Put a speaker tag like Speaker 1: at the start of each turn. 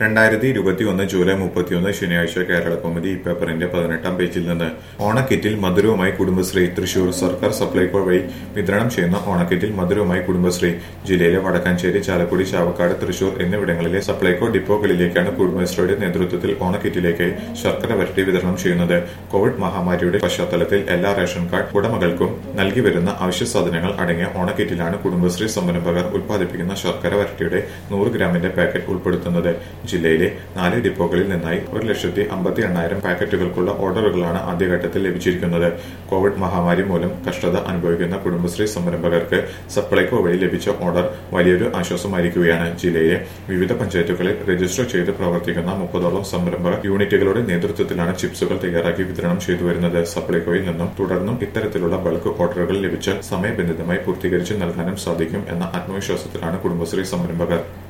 Speaker 1: രണ്ടായിരത്തി ഇരുപത്തിയൊന്ന് ജൂലൈ മുപ്പത്തിയൊന്ന് ശനിയാഴ്ച കേരള കോമഡി ഈ പേപ്പറിന്റെ പതിനെട്ടാം പേജിൽ നിന്ന് ഓണക്കിറ്റിൽ മധുരവുമായി കുടുംബശ്രീ തൃശൂർ സർക്കാർ സപ്ലൈകോ വഴി വിതരണം ചെയ്യുന്ന ഓണക്കിറ്റിൽ മധുരവുമായി കുടുംബശ്രീ ജില്ലയിലെ വടക്കാഞ്ചേരി ചാലക്കുടി ചാവക്കാട് തൃശൂർ എന്നിവിടങ്ങളിലെ സപ്ലൈകോ ഡിപ്പോകളിലേക്കാണ് കുടുംബശ്രീയുടെ നേതൃത്വത്തിൽ ഓണക്കിറ്റിലേക്ക് ശർക്കര വരട്ടി വിതരണം ചെയ്യുന്നത് കോവിഡ് മഹാമാരിയുടെ പശ്ചാത്തലത്തിൽ എല്ലാ റേഷൻ കാർഡ് ഉടമകൾക്കും നൽകി വരുന്ന അവശ്യ സാധനങ്ങൾ അടങ്ങിയ ഓണക്കിറ്റിലാണ് കുടുംബശ്രീ സംരംഭകർ ഉൽപ്പാദിപ്പിക്കുന്ന ശർക്കര വരട്ടിയുടെ നൂറ് ഗ്രാമിന്റെ പാക്കറ്റ് ഉൾപ്പെടുത്തുന്നത് ജില്ലയിലെ നാല് ഡിപ്പോകളിൽ നിന്നായി ഒരു ലക്ഷത്തി അമ്പത്തി എണ്ണായിരം പാക്കറ്റുകൾക്കുള്ള ഓർഡറുകളാണ് ആദ്യഘട്ടത്തിൽ ലഭിച്ചിരിക്കുന്നത് കോവിഡ് മഹാമാരി മൂലം കഷ്ടത അനുഭവിക്കുന്ന കുടുംബശ്രീ സംരംഭകർക്ക് സപ്ലൈകോ വഴി ലഭിച്ച ഓർഡർ വലിയൊരു ആശ്വാസമായിരിക്കുകയാണ് ജില്ലയിലെ വിവിധ പഞ്ചായത്തുകളിൽ രജിസ്റ്റർ ചെയ്ത് പ്രവർത്തിക്കുന്ന മുപ്പതോളം സംരംഭക യൂണിറ്റുകളുടെ നേതൃത്വത്തിലാണ് ചിപ്സുകൾ തയ്യാറാക്കി വിതരണം ചെയ്തു വരുന്നത് സപ്ലൈകോയിൽ നിന്നും തുടർന്നും ഇത്തരത്തിലുള്ള ബൾക്ക് ഓർഡറുകൾ ലഭിച്ചാൽ സമയബന്ധിതമായി പൂർത്തീകരിച്ച് നൽകാനും സാധിക്കും എന്ന ആത്മവിശ്വാസത്തിലാണ് കുടുംബശ്രീ സംരംഭകർ